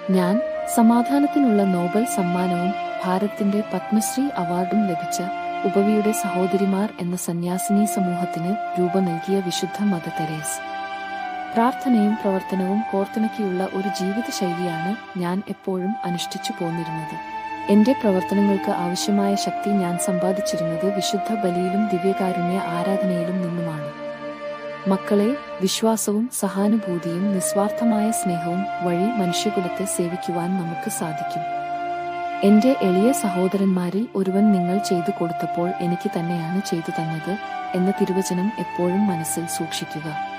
ഞാൻ സമാധാനത്തിനുള്ള നോബൽ സമ്മാനവും ഭാരതത്തിന്റെ പത്മശ്രീ അവാർഡും ലഭിച്ച ഉപവിയുടെ സഹോദരിമാർ എന്ന സന്യാസിനി സമൂഹത്തിന് രൂപം നൽകിയ വിശുദ്ധ മദർ തെരേസ് പ്രാർത്ഥനയും പ്രവർത്തനവും കോർത്തിണക്കിയുള്ള ഒരു ജീവിത ശൈലിയാണ് ഞാൻ എപ്പോഴും അനുഷ്ഠിച്ചു പോന്നിരുന്നത് എന്റെ പ്രവർത്തനങ്ങൾക്ക് ആവശ്യമായ ശക്തി ഞാൻ സമ്പാദിച്ചിരുന്നത് വിശുദ്ധ ബലിയിലും ദിവ്യകാരുണ്യ ആരാധനയിലും നിന്നുമാണ് മക്കളെ വിശ്വാസവും സഹാനുഭൂതിയും നിസ്വാർത്ഥമായ സ്നേഹവും വഴി മനുഷ്യകുലത്തെ സേവിക്കുവാൻ നമുക്ക് സാധിക്കും എന്റെ എളിയ സഹോദരന്മാരിൽ ഒരുവൻ നിങ്ങൾ ചെയ്തു കൊടുത്തപ്പോൾ എനിക്ക് തന്നെയാണ് ചെയ്തു തന്നത് എന്ന തിരുവചനം എപ്പോഴും മനസ്സിൽ സൂക്ഷിക്കുക